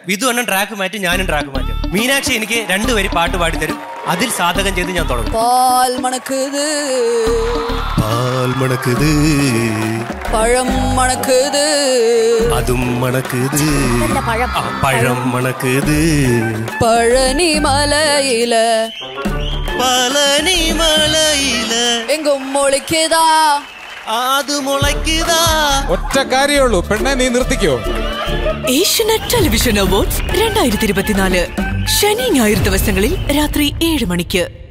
വിധു അണ്ണൻ ട്രാക്ക് മാറ്റി ഞാനും ട്രാക്ക് മാറ്റും മീനാക്ഷി എനിക്ക് രണ്ടുപേരും പാട്ട് പാടിത്തരും അതിൽ സാധകം ചെയ്ത് ഞാൻ തുടങ്ങും പാൽ മണക്കുது പാൽ മണക്കുത് പഴം മണക്കുது അതും മണക്കുത് നല്ല പഴം ആ, പഴം മണക്കുത് പഴനി മലയില പളനി മലയില് എങ്കും മൊളിക്കുതാ അത് മുളയ്ക്കുതാ ഒറ്റ കാര്യമുള്ളൂ പെണ്ണെ നീ നിർത്തിക്കോ ഏഷ്യനെറ്റ് ടെലിവിഷൻ അവാർഡ്സ് രണ്ടായിരത്തി ഇരുപത്തിനാല് ശനി ഞായർ ദിവസങ്ങളിൽ രാത്രി ഏഴ് മണിക്ക്